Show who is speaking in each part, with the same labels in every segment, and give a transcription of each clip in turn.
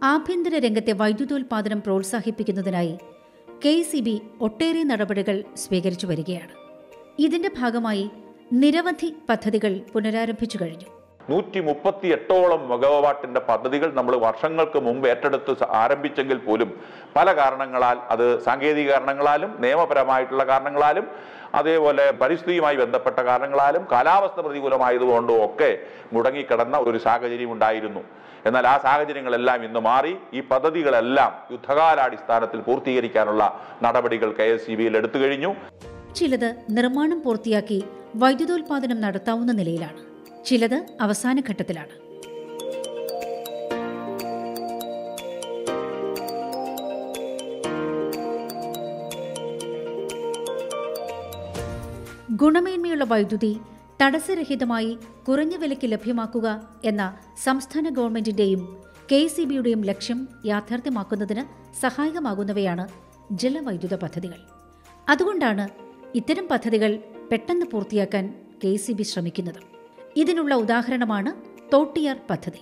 Speaker 1: ആഭ്യന്തര രംഗത്തെ വൈദ്യുതോൽപാദനം പ്രോത്സാഹിപ്പിക്കുന്നതിനായി കെ സി ബി ഒട്ടേറെ നടപടികൾ സ്വീകരിച്ചു വരികയാണ് ഇതിന്റെ ഭാഗമായി നിരവധി പദ്ധതികൾ പുനരാരംഭിച്ചു കഴിഞ്ഞു
Speaker 2: നൂറ്റി മുപ്പത്തി എട്ടോളം മെഗാവാട്ടിന്റെ പദ്ധതികൾ നമ്മൾ വർഷങ്ങൾക്ക് മുമ്പ് ഏറ്റെടുത്ത് സ- ആരംഭിച്ചെങ്കിൽ പോലും പല കാരണങ്ങളാൽ അത് സാങ്കേതിക കാരണങ്ങളാലും നിയമപരമായിട്ടുള്ള കാരണങ്ങളാലും അതേപോലെ പരിസ്ഥിതിയുമായി ബന്ധപ്പെട്ട കാരണങ്ങളാലും കാലാവസ്ഥ പ്രതികൂലമായതുകൊണ്ടും ഒക്കെ മുടങ്ങിക്കിടന്ന ഒരു സാഹചര്യം ഉണ്ടായിരുന്നു എന്നാൽ ആ സാഹചര്യങ്ങളെല്ലാം ഇന്ന് മാറി ഈ പദ്ധതികളെല്ലാം യുദ്ധകാലാടിസ്ഥാനത്തിൽ പൂർത്തീകരിക്കാനുള്ള നടപടികൾ കെ എസ് സി ബിയിൽ എടുത്തു കഴിഞ്ഞു
Speaker 1: ചിലത് നിർമ്മാണം പൂർത്തിയാക്കി വൈദ്യുതോൽപാദനം നടത്താവുന്ന നിലയിലാണ് ചിലത് അവസാന ഘട്ടത്തിലാണ് ഗുണമേന്മയുള്ള വൈദ്യുതി തടസ്സരഹിതമായി കുറഞ്ഞ വിലയ്ക്ക് ലഭ്യമാക്കുക എന്ന സംസ്ഥാന ഗവൺമെന്റിന്റെയും കെ സി ബിയുടെയും ലക്ഷ്യം യാഥാർത്ഥ്യമാക്കുന്നതിന് സഹായകമാകുന്നവയാണ് ജലവൈദ്യുത പദ്ധതികൾ അതുകൊണ്ടാണ് ഇത്തരം പദ്ധതികൾ പെട്ടെന്ന് പൂർത്തിയാക്കാൻ കെ സി ബി ശ്രമിക്കുന്നത് ഇതിനുള്ള ഉദാഹരണമാണ് തോട്ടിയാർ പദ്ധതി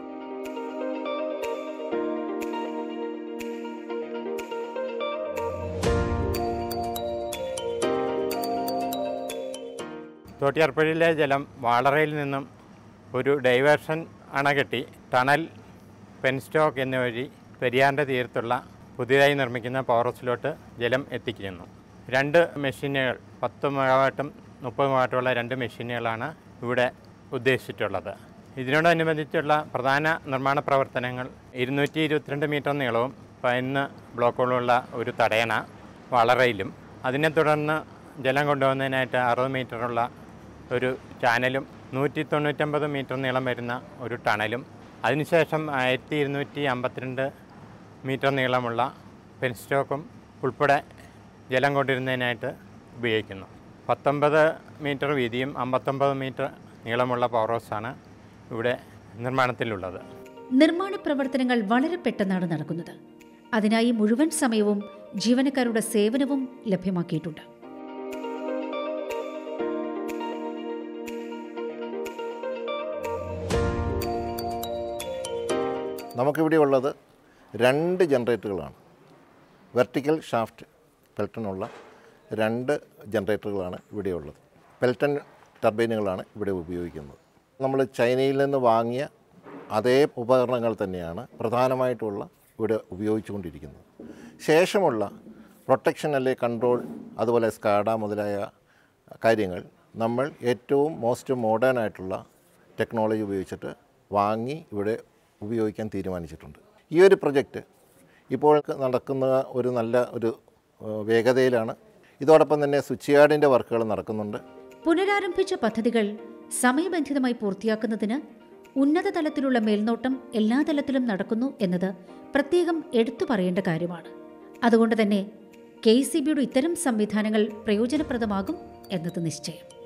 Speaker 3: തോട്ടിയാർപ്പുഴയിലെ ജലം വാളറയിൽ നിന്നും ഒരു ഡൈവേർഷൻ അണകെട്ടി ടണൽ പെൻസ്റ്റോക്ക് എന്നിവ വഴി പെരിയാറിൻ്റെ തീരത്തുള്ള പുതിയതായി നിർമ്മിക്കുന്ന പവർ ഹൗസിലോട്ട് ജലം എത്തിക്കുന്നു രണ്ട് മെഷീനുകൾ പത്ത് മെഗാവാട്ടും മുപ്പത് മെഗാവാട്ടുമുള്ള രണ്ട് മെഷീനുകളാണ് ഇവിടെ ഉദ്ദേശിച്ചിട്ടുള്ളത് ഇതിനോടനുബന്ധിച്ചുള്ള പ്രധാന നിർമ്മാണ പ്രവർത്തനങ്ങൾ ഇരുന്നൂറ്റി ഇരുപത്തിരണ്ട് മീറ്റർ നീളവും പതിനൊന്ന് ബ്ലോക്കുകളുള്ള ഒരു തടയണ വളറയിലും അതിനെ തുടർന്ന് ജലം കൊണ്ടുപോകുന്നതിനായിട്ട് അറുപത് മീറ്ററുള്ള ഒരു ചാനലും നൂറ്റി തൊണ്ണൂറ്റമ്പത് മീറ്റർ നീളം വരുന്ന ഒരു ടണലും അതിനുശേഷം ആയിരത്തി ഇരുന്നൂറ്റി അമ്പത്തിരണ്ട് മീറ്റർ നീളമുള്ള പെൻസ്റ്റോക്കും ഉൾപ്പെടെ ജലം കൊണ്ടിരുന്നതിനായിട്ട് ഉപയോഗിക്കുന്നു പത്തൊമ്പത് മീറ്റർ വീതിയും അമ്പത്തൊമ്പത് മീറ്റർ നീളമുള്ള പവർ ഹൗസാണ് ഇവിടെ നിർമ്മാണത്തിലുള്ളത്
Speaker 1: നിർമ്മാണ പ്രവർത്തനങ്ങൾ വളരെ പെട്ടെന്നാണ് നടക്കുന്നത് അതിനായി മുഴുവൻ സമയവും ജീവനക്കാരുടെ സേവനവും ലഭ്യമാക്കിയിട്ടുണ്ട്
Speaker 4: നമുക്കിവിടെ ഉള്ളത് രണ്ട് ജനറേറ്ററുകളാണ് വെർട്ടിക്കൽ ഷാഫ്റ്റ് പെൽട്ടനുള്ള രണ്ട് ജനറേറ്ററുകളാണ് ഇവിടെ ഉള്ളത് പെൽട്ടൺ ടർബൈനുകളാണ് ഇവിടെ ഉപയോഗിക്കുന്നത് നമ്മൾ ചൈനയിൽ നിന്ന് വാങ്ങിയ അതേ ഉപകരണങ്ങൾ തന്നെയാണ് പ്രധാനമായിട്ടുള്ള ഇവിടെ ഉപയോഗിച്ചുകൊണ്ടിരിക്കുന്നത് ശേഷമുള്ള പ്രൊട്ടക്ഷൻ അല്ലെ കൺട്രോൾ അതുപോലെ സ്കാഡ മുതലായ കാര്യങ്ങൾ നമ്മൾ ഏറ്റവും മോസ്റ്റ് മോഡേൺ ആയിട്ടുള്ള ടെക്നോളജി ഉപയോഗിച്ചിട്ട് വാങ്ങി ഇവിടെ ഉപയോഗിക്കാൻ തീരുമാനിച്ചിട്ടുണ്ട് ഈ ഒരു പ്രൊജക്റ്റ് ഇപ്പോൾ നടക്കുന്ന ഒരു നല്ല ഒരു ഏഹ്, വേഗതയിലാണ് ഇതോടൊപ്പം തന്നെ സ്വിച്ച് യാർഡിൻ്റെ വർക്കുകൾ നടക്കുന്നുണ്ട്
Speaker 1: പുനരാരംഭിച്ച പദ്ധതികൾ സമയബന്ധിതമായി പൂർത്തിയാക്കുന്നതിന് ഉന്നത തലത്തിലുള്ള മേൽനോട്ടം എല്ലാ തലത്തിലും നടക്കുന്നു എന്നത് പ്രത്യേകം എടുത്തു പറയേണ്ട കാര്യമാണ് അതുകൊണ്ട് തന്നെ കെ സി ബിയുടെ ഇത്തരം സംവിധാനങ്ങൾ പ്രയോജനപ്രദമാകും എന്നത് നിശ്ചയം